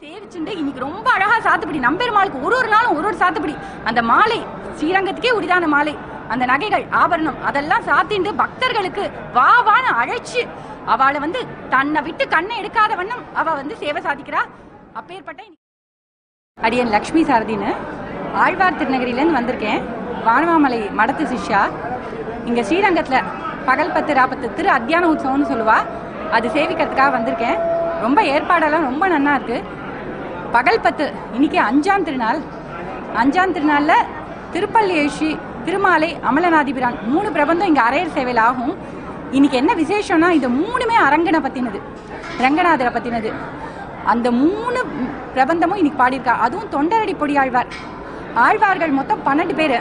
சேவிச்சுண்டு இன்னைக்கு ரொம்ப அழகா சாத்துப்படி நம்பெருமாளுக்கு ஒரு ஒரு நாளும் ஒரு ஒரு சாத்துப்படி அந்த மாலை ஸ்ரீரங்கத்துக்கே உரிதான மாலை அந்த நகைகள் ஆபரணம் அதெல்லாம் சாத்திண்டு பக்தர்களுக்கு வா வான்னு அழைச்சு அவளை வந்து தன்னை விட்டு கண்ணை எடுக்காத வண்ணம் அவ வந்து சேவை சாதிக்கிறா அப்பேற்பட்ட அடியன் லக்ஷ்மி சாரதின்னு ஆழ்வார் திருநகரிலேருந்து வந்திருக்கேன் வானவாமலை மடத்து சிஷ்யா இங்கே ஸ்ரீரங்கத்தில் பகல் பத்து ராப்பத்து திரு அத்தியான உற்சவம்னு சொல்லுவா அது சேவிக்கிறதுக்காக வந்திருக்கேன் ரொம்ப ஏற்பாடெல்லாம் ரொம்ப நன்னா இருக்கு பகல் பத்து இன்னைக்கு அஞ்சாம் திருநாள் அஞ்சாம் திருநாளில் திருப்பள்ளி எழுச்சி திருமாலை அமலநாதிபிரான் மூணு பிரபந்தம் இங்கே அரையர் சேவையில் ஆகும் இன்னைக்கு என்ன விசேஷம்னா இது மூணுமே அரங்கனை பற்றினது ரங்கநாதரை பற்றினது அந்த மூணு பிரபந்தமும் இன்னைக்கு பாடியிருக்கா அதுவும் தொண்டரடி பொடி ஆழ்வார் ஆழ்வார்கள் மொத்தம் பன்னெண்டு பேர்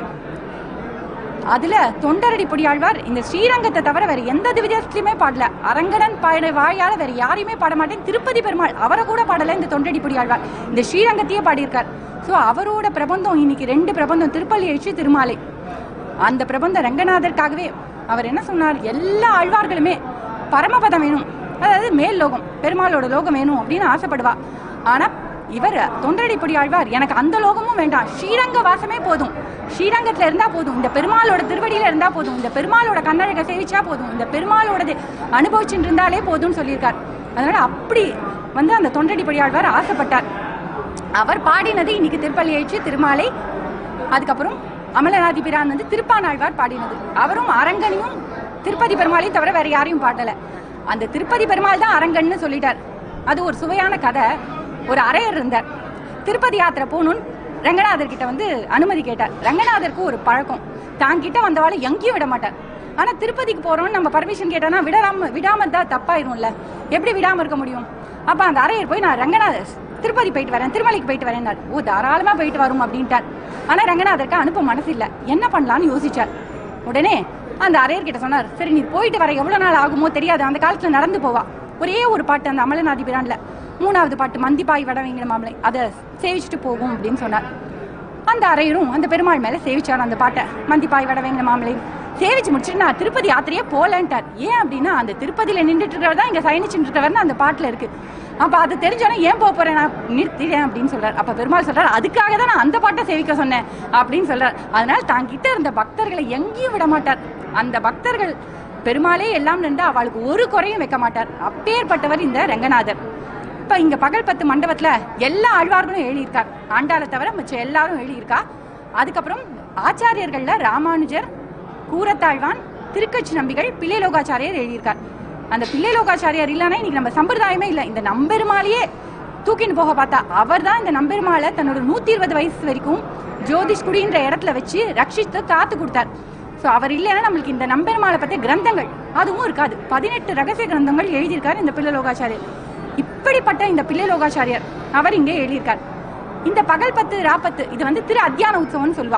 அதுல தொண்டரடி பொடி ஆழ்வார் இந்த ஸ்ரீரங்கத்தை தவிர வேற எந்த விதத்திலுமே பாடல அரங்கனன் பாட வாயால வேற யாரையுமே பாட மாட்டேன் திருப்பதி பெருமாள் அவரை கூட பாடல இந்த தொண்டரடி பொடி ஆழ்வார் இந்த ஸ்ரீரங்கத்தையே பாடியிருக்கார் ஸோ அவரோட பிரபந்தம் இன்னைக்கு ரெண்டு பிரபந்தம் திருப்பள்ளி எழுச்சி திருமாலை அந்த பிரபந்தம் ரங்கநாதருக்காகவே அவர் என்ன சொன்னார் எல்லா ஆழ்வார்களுமே பரமபதம் வேணும் அதாவது மேல் லோகம் பெருமாளோட லோகம் வேணும் அப்படின்னு ஆசைப்படுவா ஆனா இவர் தொண்டரடிப்படி ஆழ்வார் எனக்கு அந்த லோகமும் வேண்டாம் ஸ்ரீரங்க வாசமே போதும் ஸ்ரீரங்கத்துல இருந்தா போதும் இந்த பெருமாளோட திருவடியில இருந்தா போதும் இந்த பெருமாளோட கண்ணழக சேவிச்சா போதும் இந்த பெருமாளோடது அனுபவிச்சுட்டு இருந்தாலே போதும்னு சொல்லியிருக்கார் அதனால அப்படி வந்து அந்த தொண்டடிப்படி ஆழ்வார் ஆசைப்பட்டார் அவர் பாடினது இன்னைக்கு திருப்பள்ளி எழுச்சி திருமாலை அதுக்கப்புறம் அமலநாதி பிரான் வந்து திருப்பானாழ்வார் பாடினது அவரும் அரங்கனையும் திருப்பதி பெருமாளையும் தவிர வேற யாரையும் பாடல அந்த திருப்பதி பெருமாள் தான் அரங்கன்னு சொல்லிட்டார் அது ஒரு சுவையான கதை ஒரு அரையர் இருந்தார் திருப்பதி யாத்திரை போகணும்னு ரங்கநாதர் கிட்ட வந்து அனுமதி கேட்டார் ரங்கநாதருக்கு ஒரு பழக்கம் தான் கிட்ட வந்தவாளை எங்கேயும் விட மாட்டார் ஆனா திருப்பதிக்கு போறோம்னு நம்ம பர்மிஷன் கேட்டோம்னா விடாம விடாம இருந்தா தப்பாயிரும்ல எப்படி விடாம இருக்க முடியும் அப்ப அந்த அரையர் போய் நான் ரங்கநாதர் திருப்பதி போயிட்டு வரேன் திருமலைக்கு போயிட்டு வரேன் ஓ தாராளமா போயிட்டு வரும் அப்படின்ட்டார் ஆனா ரங்கநாதருக்கு அனுப்ப மனசு இல்ல என்ன பண்ணலாம்னு யோசிச்சார் உடனே அந்த அரையர் கிட்ட சொன்னார் சரி நீ போயிட்டு வர எவ்வளவு நாள் ஆகுமோ தெரியாது அந்த காலத்துல நடந்து போவா ஒரே ஒரு பாட்டு அந்த அமலநாதி பிரான்ல மூணாவது பாட்டு மந்திப்பாய் வட வைங்கிற மாமலை அதை சேவிச்சுட்டு போகும் அப்படின்னு சொன்னார் அந்த அரையரும் அந்த பெருமாள் மேல சேவிச்சார் அந்த பாட்டை மந்திப்பாய் வட வைங்கிற மாமலை சேவிச்சு முடிச்சுட்டு நான் திருப்பதி யாத்திரையே போலன்ட்டார் ஏன் அப்படின்னா அந்த திருப்பதியில நின்றுட்டு இருக்கிறவர் தான் இங்க சயனிச்சுட்டு இருக்கிறவர்னு அந்த பாட்டுல இருக்கு அப்ப அது தெரிஞ்சோன்னே ஏன் போக போறேன் நான் நிறுத்திட்டேன் அப்படின்னு சொல்றாரு அப்ப பெருமாள் சொல்றாரு அதுக்காக தான் நான் அந்த பாட்டை சேவிக்க சொன்னேன் அப்படின்னு சொல்றாரு அதனால தான் கிட்ட இருந்த பக்தர்களை எங்கேயும் விட மாட்டார் அந்த பக்தர்கள் பெருமாளே எல்லாம் நின்று அவளுக்கு ஒரு குறையும் வைக்க மாட்டார் அப்பேற்பட்டவர் இந்த ரங்கநாதர் இப்ப இங்க பகல் பத்து மண்டபத்துல எல்லா ஆழ்வார்களும் எழுதியிருக்கார் ஆண்டாளை தவிர மிச்சம் எல்லாரும் எழுதியிருக்கா அதுக்கப்புறம் ஆச்சாரியர்கள்ல ராமானுஜர் கூரத்தாழ்வான் திருக்கட்சி நம்பிகள் பிள்ளைலோகாச்சாரியர் எழுதியிருக்கார் அந்த பிள்ளைலோகாச்சாரியார் இல்லைன்னா இன்னைக்கு நம்ம சம்பிரதாயமே இல்லை இந்த நம்பெருமாளையே தூக்கின்னு போக பார்த்தா அவர் தான் இந்த நம்பெருமாளை தன்னோட நூத்தி இருபது வயசு வரைக்கும் ஜோதிஷ்குடின்ற இடத்துல வச்சு ரட்சித்து காத்து கொடுத்தார் ஸோ அவர் இல்லைன்னா நம்மளுக்கு இந்த நம்பெருமாளை பற்றிய கிரந்தங்கள் அதுவும் இருக்காது பதினெட்டு ரகசிய கிரந்தங்கள் எழுதியிருக்கார் இந்த பிள்ளைலோகாச்சாரியர் இப்படிப்பட்ட இந்த பிள்ளைலோகாச்சாரியர் அவர் இங்கே எழுதியிருக்கார் இந்த பகல் பத்து ராப்பத்து இது வந்து திரு அத்தியான உற்சவம்னு சொல்லுவா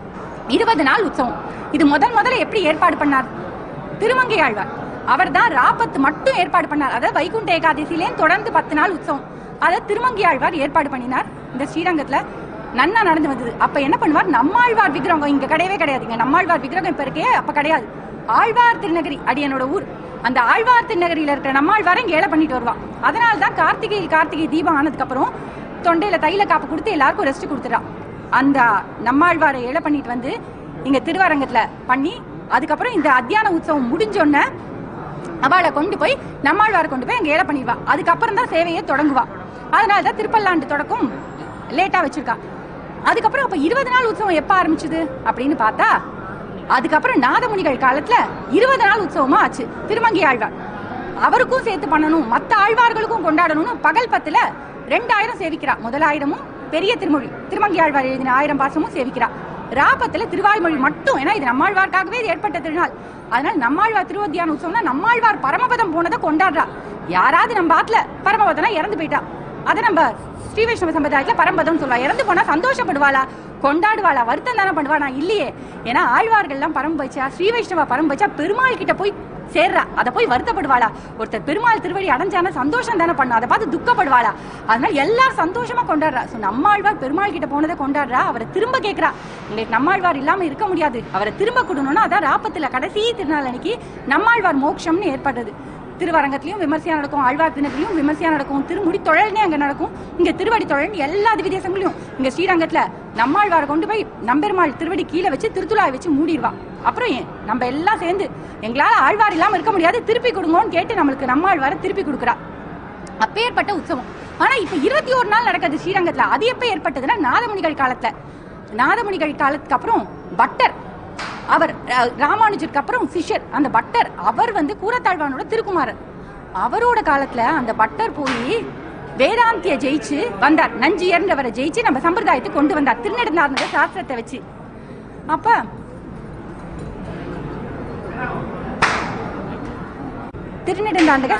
இருபது நாள் உற்சவம் இது முதல் முதல்ல எப்படி ஏற்பாடு பண்ணார் திருமங்கை ஆழ்வார் அவர் தான் ராப்பத்து மட்டும் ஏற்பாடு பண்ணார் அதாவது வைகுண்ட ஏகாதசியிலே தொடர்ந்து பத்து நாள் உற்சவம் அதை திருமங்கை ஆழ்வார் ஏற்பாடு பண்ணினார் இந்த ஸ்ரீரங்கத்துல நன்னா நடந்து வந்தது அப்ப என்ன பண்ணுவார் நம்மாழ்வார் விக்கிரகம் இங்க கிடையவே கிடையாது இங்க நம்மாழ்வார் விக்கிரகம் இப்ப இருக்கே அப்ப கிடையாது ஆழ்வார் திருநகரி அடியனோட ஊர் அந்த ஆழ்வார் திருநகரியில இருக்கிற நம்மாழ்வாரை இங்க ஏழை பண்ணிட்டு வருவா அதனால தான் கார்த்திகை கார்த்திகை தீபம் ஆனதுக்கு அப்புறம் தொண்டையில தைல காப்பு கொடுத்து எல்லாருக்கும் ரெஸ்ட் கொடுத்துறா அந்த நம்மாழ்வாரை ஏழை பண்ணிட்டு வந்து இங்க திருவரங்கத்துல பண்ணி அதுக்கப்புறம் இந்த அத்தியான உற்சவம் முடிஞ்சோடனே அவளை கொண்டு போய் நம்மாழ்வாரை கொண்டு போய் அங்க ஏழை பண்ணிடுவா அதுக்கப்புறம் தான் சேவையை தொடங்குவா அதனால தான் திருப்பல்லாண்டு தொடக்கம் லேட்டா வச்சிருக்கா அதுக்கப்புறம் அப்ப இருபது நாள் உற்சவம் எப்ப ஆரம்பிச்சது அப்படின்னு பார்த்தா அதுக்கப்புறம் நாதமுனிகள் காலத்துல இருபது நாள் உற்சவமா ஆச்சு திருமங்கை ஆழ்வார் அவருக்கும் சேர்த்து பண்ணணும் மத்த ஆழ்வார்களுக்கும் கொண்டாடணும்னு பகல் பத்துல ரெண்டாயிரம் சேவிக்கிறா முதலாயிரமும் பெரிய திருமொழி திருமங்கை ஆழ்வார் எழுதின ஆயிரம் பாசமும் சேவிக்கிறா ராபத்துல திருவாய்மொழி மட்டும் ஏன்னா இது நம்மாழ்வார்க்காகவே இது ஏற்பட்ட திருநாள் அதனால நம்மாழ்வார் திருவத்தியான உற்சவம்னா நம்மாழ்வார் பரமபதம் போனதை கொண்டாடுறா யாராவது நம்ம ஆத்துல பரமபதனா இறந்து போயிட்டா அதை நம்ம ஸ்ரீ வைஷ்ணவ சம்பிரதாயத்துல பரம்பதம் சொல்லுவா இறந்து போனா சந்தோஷப்படுவாளா கொண்டாடுவாளா வருத்தம் தானே பண்ணுவானா இல்லையே ஏன்னா ஆழ்வார்கள்லாம் பரம் வச்சா ஸ்ரீ வைஷ்ணவ பரம் வச்சா பெருமாள் கிட்ட போய் சேர்றா அதை போய் வருத்தப்படுவாளா ஒருத்தர் பெருமாள் திருவடி அடைஞ்சானா சந்தோஷம் தானே பண்ணும் அதை பார்த்து துக்கப்படுவாளா அதனால எல்லாரும் சந்தோஷமா கொண்டாடுறா ஸோ நம்மாழ்வார் பெருமாள் கிட்ட போனதை கொண்டாடுறா அவரை திரும்ப கேட்கறா உங்களுக்கு நம்மாழ்வார் இல்லாம இருக்க முடியாது அவரை திரும்ப கொடுக்கணும்னா அதான் ராப்பத்துல கடைசி திருநாள் அன்னைக்கு நம்மாழ்வார் மோட்சம்னு ஏற்படுறது திருவரங்கத்திலயும் விமர்சையா நடக்கும் ஆழ்வார் தினத்திலையும் விமர்சையா நடக்கும் திருமுடி தொழல்னே அங்க நடக்கும் இங்க திருவடி தொழல் எல்லா திவ்ய தேசங்களையும் இங்க ஸ்ரீரங்கத்துல நம்மாழ்வாரை கொண்டு போய் நம்பெருமாள் திருவடி கீழே வச்சு திருத்துழாய் வச்சு மூடிடுவா அப்புறம் ஏன் நம்ம எல்லாம் சேர்ந்து எங்களால ஆழ்வார் இல்லாம இருக்க முடியாது திருப்பி கொடுங்கன்னு கேட்டு நம்மளுக்கு நம்மாழ்வாரை திருப்பி கொடுக்குறா அப்பேற்பட்ட உற்சவம் ஆனா இப்ப இருபத்தி ஒரு நாள் நடக்குது ஸ்ரீரங்கத்துல அது எப்ப ஏற்பட்டதுன்னா நாதமுனிகள் காலத்துல நாதமுனிகள் காலத்துக்கு அப்புறம் பட்டர் அவர் அஹ், ராமானுஜருக்கு அப்புறம் சிஷ்யர் அந்த பட்டர் அவர் வந்து கூரத்தாழ்வானோட திருக்குமாரர் அவரோட காலத்துல அந்த பட்டர் போய் வேதாந்திய ஜெயிச்சு வந்தார் நஞ்சியர்ன்றவரை ஜெயிச்சு நம்ம சம்பிரதாயத்தை கொண்டு வந்தார் திருநெடுந்தார்ந்த சாஸ்திரத்தை வச்சு அப்ப திருநெடுந்தாண்டக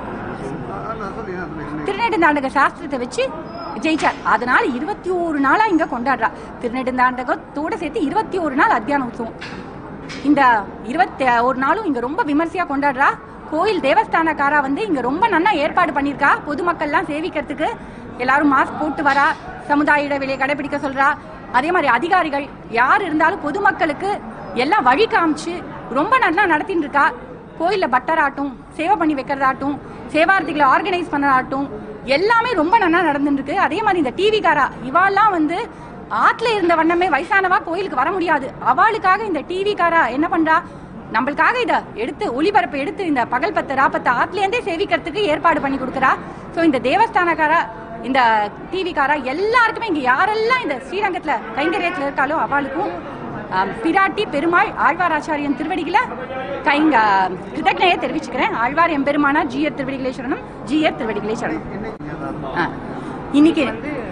திருநெடுந்தாண்டக சாஸ்திரத்தை வச்சு ஜெயிச்சார் அதனால இருபத்தி ஒரு நாளா இங்க கொண்டாடுறா திருநெடுந்தாண்டகத்தோட சேர்த்து இருபத்தி ஒரு நாள் அத்தியான உற்சவம் இந்த இருபத்தி ஒரு நாளும் இங்க ரொம்ப விமர்சையா கொண்டாடுறா கோயில் தேவஸ்தானக்காரா வந்து இங்க ரொம்ப நன்னா ஏற்பாடு பண்ணிருக்கா பொதுமக்கள்லாம் சேவிக்கிறதுக்கு எல்லாரும் மாஸ்க் போட்டு வரா சமுதாய இடைவெளியை கடைபிடிக்க சொல்றா அதே மாதிரி அதிகாரிகள் யார் இருந்தாலும் பொதுமக்களுக்கு எல்லாம் வழி காமிச்சு ரொம்ப நல்லா நடத்தின்னு இருக்கா கோயில்ல பட்டராட்டும் சேவை பண்ணி வைக்கிறதாட்டும் சேவார்த்திகளை ஆர்கனைஸ் பண்ணதாட்டும் எல்லாமே ரொம்ப நல்லா நடந்துட்டு இருக்கு அதே மாதிரி இந்த டிவிக்காரா இவாள்லாம் வந்து ஆத்துல இருந்த வண்ணமே வயசானவா கோயிலுக்கு வர முடியாது அவளுக்காக இந்த டிவிக்காரா என்ன பண்றா நம்மளுக்காக இத எடுத்து ஒளிபரப்பு எடுத்து இந்த பகல் பத்து ராப்பத்து ஆத்துல இருந்தே சேவிக்கிறதுக்கு ஏற்பாடு பண்ணி கொடுக்குறா சோ இந்த தேவஸ்தானக்காரா இந்த டிவிக்காரா எல்லாருக்குமே இங்க யாரெல்லாம் இந்த ஸ்ரீரங்கத்துல கைங்கரியத்துல இருக்காளோ அவளுக்கும் ஆம், பிராட்டி பெருமாள் ஆழ்வாராச்சாரியன் திருவடிகளை கைங்க கிருதಜ್ಞையை தெரிவிச்சுக்கிறேன் ஆழ்வார் எம்பெருமானா ஜியர் திருவடிகளே சரணம் ஜியர் திருவடிகளே சரணம் ஆ. இன்னைக்கு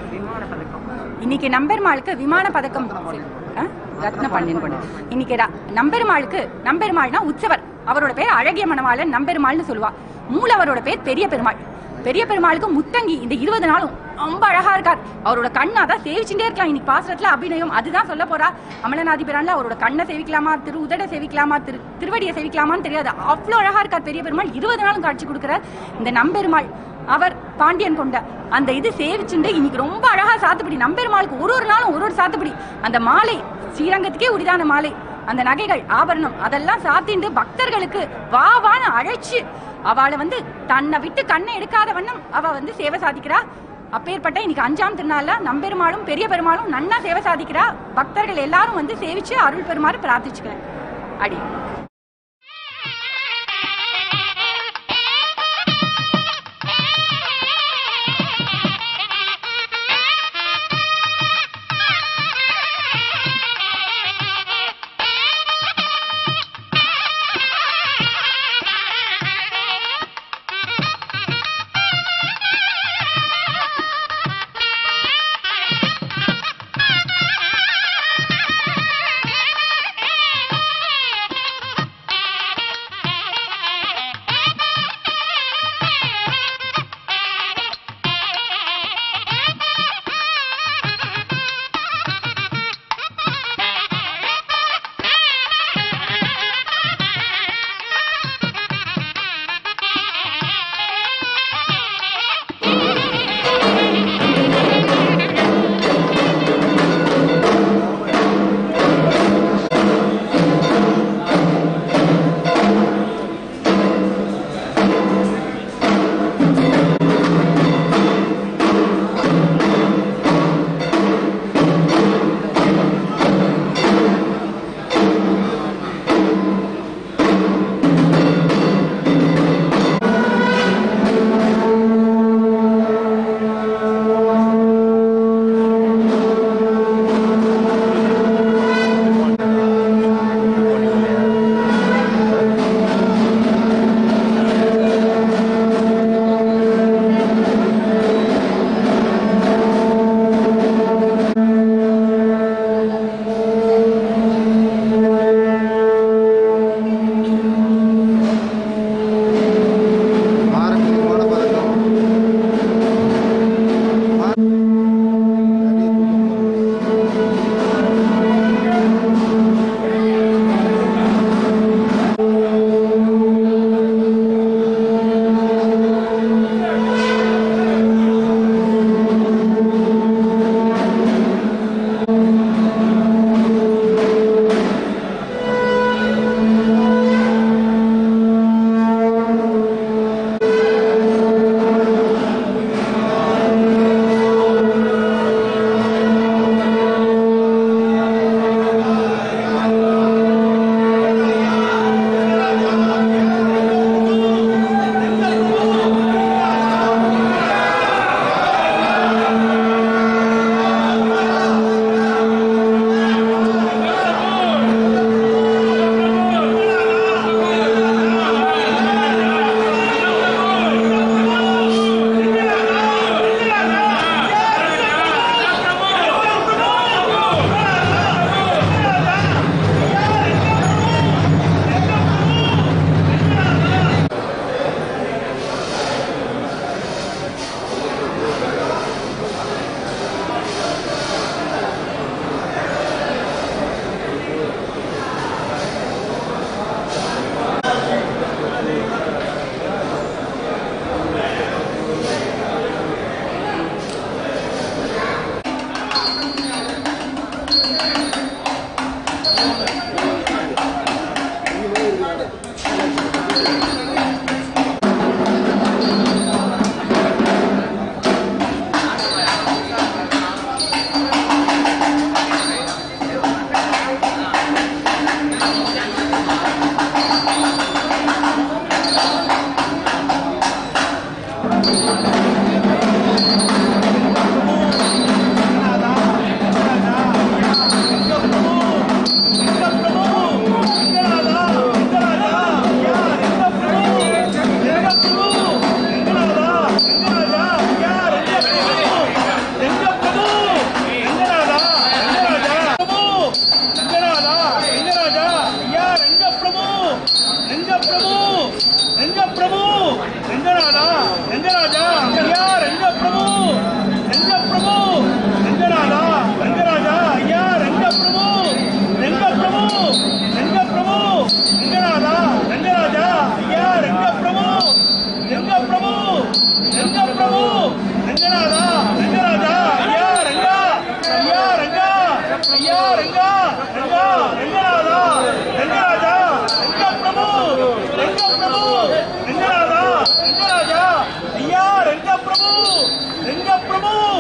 இன்னைக்கு நம்பெருமாளுக்கு விமான பதக்கம் ஆ? ரத்ன பண்ணின் கொண்டு இன்னைக்கு ர- நம்பெருமாளுக்கு நம்பெருமாள்னா உற்சவர் அவரோட பேர் அழகிய மணவாளன் நம்பெருமாள்னு சொல்லுவா மூலவரோட பேர் பெரிய பெருமாள் பெரிய பெருமாளுக்கு முத்தங்கி இந்த இருபது நாளும் ரொம்ப அழகா இருக்கார் அவரோட கண்ணை அதான் சேவிச்சுட்டே இருக்கலாம் இன்னைக்கு பாசுரத்துல அபிநயம் அதுதான் சொல்ல போறா அமலநாதி பிரான்ல அவரோட கண்ணை சேவிக்கலாமா திரு உதட சேவிக்கலாமா திரு திருவடியை சேவிக்கலாமான்னு தெரியாது அவ்வளோ அழகா இருக்கார் பெரிய பெருமாள் இருபது நாளும் காட்சி கொடுக்கிறார் இந்த நம்பெருமாள் அவர் பாண்டியன் கொண்ட அந்த இது சேவிச்சுண்டு இன்னைக்கு ரொம்ப அழகா சாத்துப்படி நம்பெருமாளுக்கு ஒரு ஒரு நாளும் ஒரு ஒரு சாத்துப்படி அந்த மாலை ஸ்ரீரங்கத்துக்கே உரிதான மாலை அந்த நகைகள் ஆபரணம் அதெல்லாம் சாத்திண்டு பக்தர்களுக்கு வா வான்னு அழைச்சு அவளை வந்து தன்னை விட்டு கண்ணை எடுக்காத வண்ணம் அவ வந்து சேவை சாதிக்கிறா அப்பேற்பட்ட இன்னைக்கு அஞ்சாம் திருநாள்ல நம்பெருமாளும் பெரிய பெருமாளும் நன்னா சேவை சாதிக்கிறா பக்தர்கள் எல்லாரும் வந்து சேவிச்சு அருள் பெருமாறு பிரார்த்திச்சுக்கிறேன் அடி Thank you.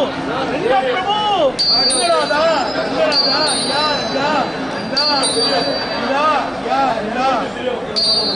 ரங்கப்பிரபு ரங்கநாதா ரங்கநாதா யா யா யா யா யா யா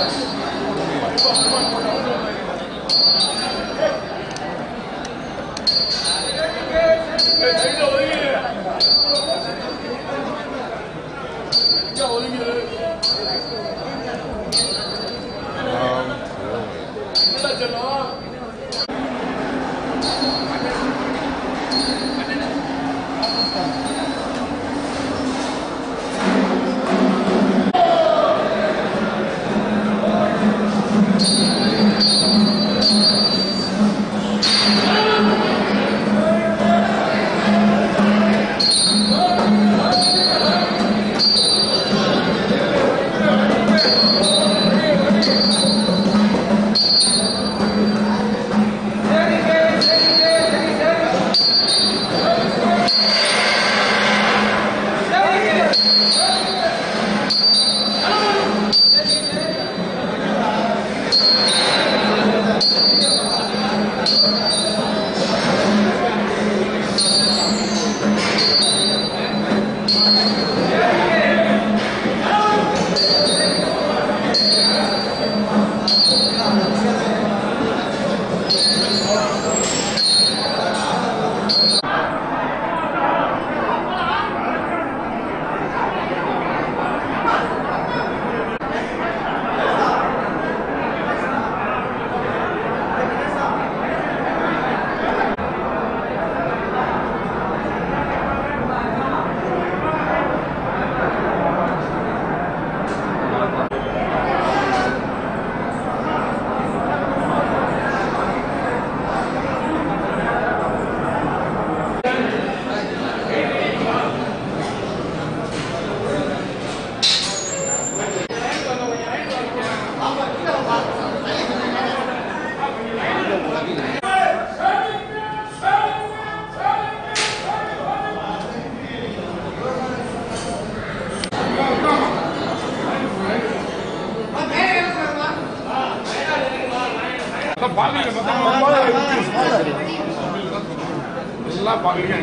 எல்லாம் பாக்குறீங்க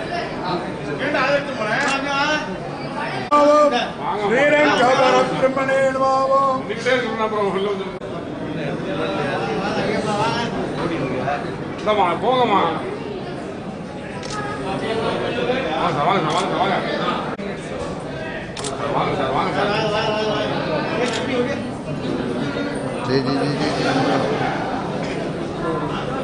வீரன் சௌதர பிரம்மணே நமோ வந்துகிட்டே இருக்கணும் அப்புறம் உள்ள வந்து இந்தாம்மா போங்கம்மா ஆ சார் வாங்க சார் வாங்க சார் வாங்க வாங்க சார் வாங்க சார் ஜெய் ஜெய் ஜெய் ஜெய்